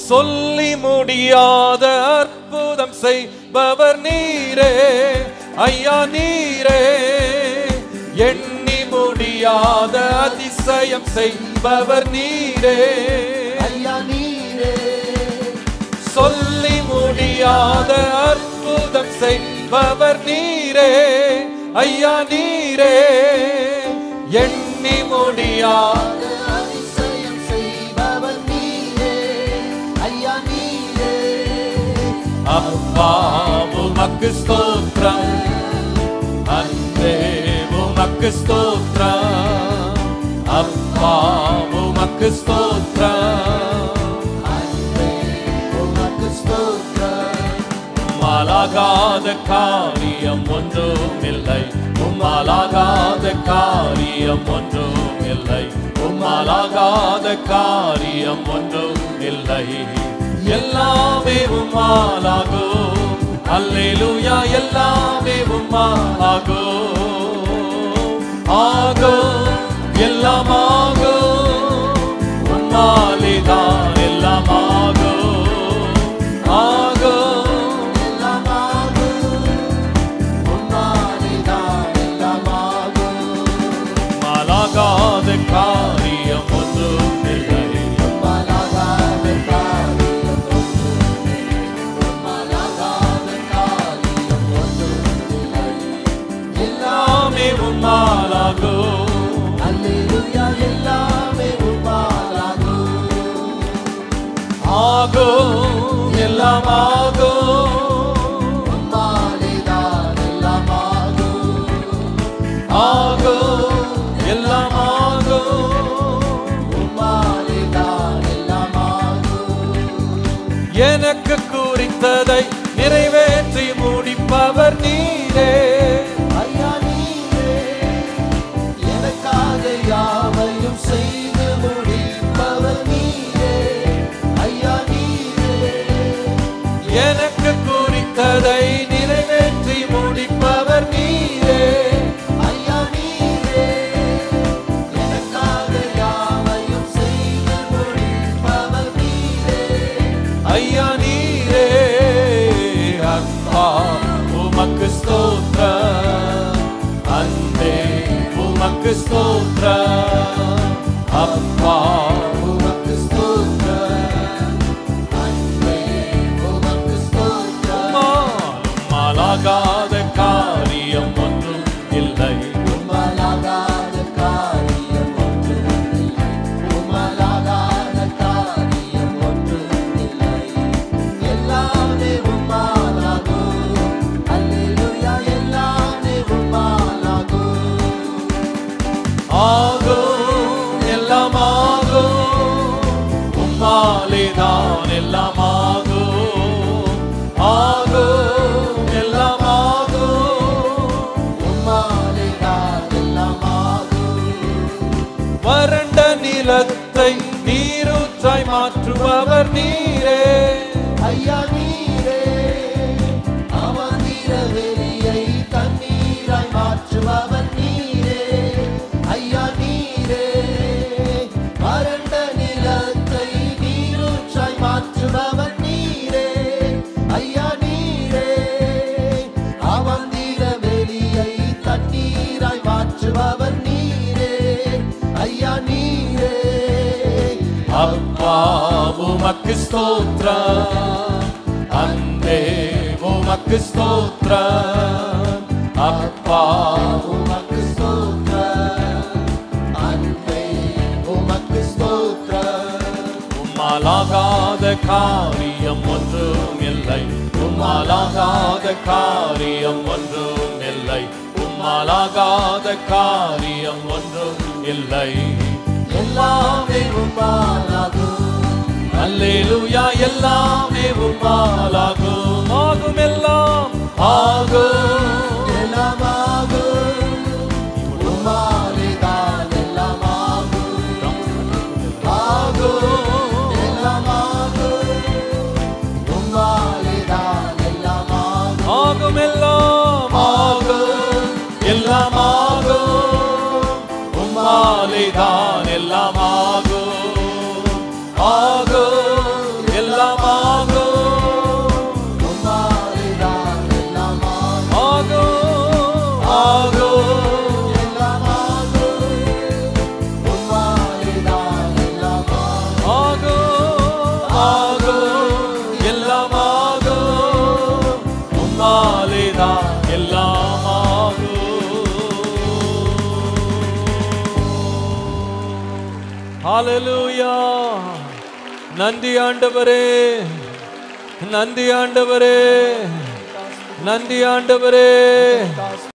சொல்லி முடியாத அற்புதம் செய்பவர் நீரே ஐயா நீரே எண்ணி முடியாத அதிசயம் செய்பவர் நீரே ஐயா நீரே சொல்லி முடியாத அற்புதம் செய்பவர் நீரே ஐயா நீரே எண்ணி முடியாத அதிசயம் செய்பவர் நீரே ஐயா நீரே அப்பா உமக்கு ஸ்தோத்திரம் அன்பே உமக்கு ஸ்தோத்திரம் அப்பா உமக்கு ஸ்தோத்திரம் அன்பே உமக்கு ஸ்தோத்திரம் உம்மாலாகாத காரியம் ஒன்றும் இல்லை உம்மாலாகாத காரியம் ஒன்றும் இல்லை உம்மாலாகாத காரியம் ஒன்றும் இல்லை எல்லாமே உம்மாலாகும் அல்லேலூயா எல்லாமே உம்மாலாகும் ஆகும் எல்லாம் ஆகும் உம்மாலேதான் எல்லாம் ஆகும் ஆகும் எல்லாமாகும் உம்மாலேதான் எல்லாமாகும் மாலாகாத காரியம் ஒன்றும் இல்லை உம்மாலாகாத காரியம் ஒன்றுமில்லை. உம்மாலாகாத காரியம் ஒன்றுமில்லை. எல்லாமே உம்மாலாகும் அல்லேலூயா எல்லாமே உம்மாலாகும் ஆகும் எல்லாம் ஆகும் உம்மாலேதான் எல்லாமாகும் ஆகும் எல்லாம் ஆகும் உம்மாலேதான் எல்லாமாகும் எனக்கு குறித்ததை நிறைவேற்றி முடிப்பவர் நீரே ஐயா நீரே எனக்காக யாவையும் செய்து முடிப்பவர் நீரே ஐயா நீரே எனக்கு குறித்ததை நிறைவேற்றி முடிப்பவர் நீரே ஐயா நீரே எனக்காக யாவையும் செய்து முடிப்பவர் நீரே ஐயா நீரே அப்பா உமக்கு ஸ்தோத்திர அன்பே உமக்கு ஸ்தோத்திர அப்பா உமக்கு ஸ்தோத்திரம் அன்பே உமக்கு ஸ்தோத்திரம் மாலாகாத காரியம் ஒன்றும் இல்லை உம்மலாகாத காரியம் ஒன்றுமில்லை உம்மலாகாத காரியம் ஒன்றுமில்லை எல்லாமே உம்மாலாகும் அல்லேலூயா எல்லாமே உம்மாலாகும் ஆகும் எல்லாம் ஆகும் உம்மாலேதான் எல்லாம் ஆகும் ஆகும் எல்லாம் ஆகும் உம்மாலேதான் எல்லாமாகும் வறண்ட நிலத்தை நீரூற்றாய் மாற்றுபவர் நீரே ஐயா நீரே அமர்ந்திர வெளியை தண்ணீராய் மாற்றுபவர் நீரே ஐயா நீரே வறண்ட நிலத்தை நீரூற்றாய் மாற்றுபவர் நீரே ஐயா நீரே அமர்ந்திர வெளியை தண்ணீராய் மாற்றுபவர் நீரே ஐயா நீரே அப்பா உமக்கு ஸ்தோத்திர அன்பே உமக்கு ஸ்தோத்திர அப்பா உமக்கு ஸ்தோத்திரம் அன்பே உமக்கு ஸ்தோத்திரம் உம்மாலாகாத காரியம் ஒன்றும் இல்லை உம்மாலாகாத காரியம் ஒன்றும் இல்லை உம்மாலாகாத காரியம் ஒன்றும் இல்லை எல்லாமே உம்மாலாகும் அல்லேலூயா எல்லாமே உம்மாலாகும் ஆகும் எல்லாம் ஆகும் எல்லாமாகும் உம்மாலேதான் எல்லாமாகும் ஆகும் எல்லாமாகும் உம்மாலேதான் எல்லாமாகும் ஆகும் எல்லாம் ஆகும் எல்லாம் ஆகும் உம்மாலேதான் எல்லாம் ஆகும் ஆகும் எல்லாம் ஹalleluya நன்றி ஆண்டவரே நன்றி ஆண்டவரே நன்றி ஆண்டவரே